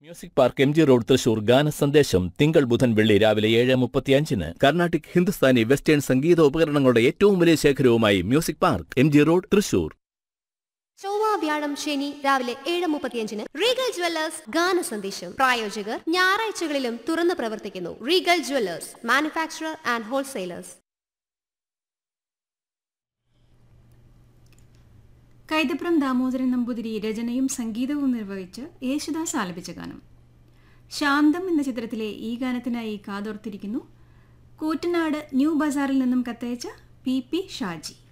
music park M G road Thrissur ഗാന സന്ദേശം തിങ്കൾ ബുധൻ വെള്ളി രാവിലെ ഏഴ് മുപ്പത്തിയഞ്ചിന് കർണാട്ടിക് ഹിന്ദുസ്ഥാനി വെസ്റ്റേൺ സംഗീത ഉപകരണങ്ങളുടെ ഏറ്റവും വലിയ ശേഖരവുമായി music park M G road Thrissur ചൊവ്വ വ്യാഴം ശനി രാവിലെ ഏഴ് മുപ്പത്തിയഞ്ചിന് റീഗൽ ജ്വല്ലേഴ്സ് ഗാന സന്ദേശം പ്രായോജകർ ഞായറാഴ്ചകളിലും തുറന്നു പ്രവർത്തിക്കുന്നു Regal jewellers manufacturer and wholesalers Kaithapram Damodaran Namboothiri രചനയും സംഗീതവും നിർവഹിച്ച് യേശുദാസ് ആലപിച്ച ഗാനം ശാന്തം എന്ന ചിത്രത്തിലെ ഈ ഗാനത്തിനായി കാതോർത്തിരിക്കുന്നു കൂറ്റനാട് ന്യൂ ബസാറിൽ നിന്നും കത്തയച്ച പി പി ഷാജി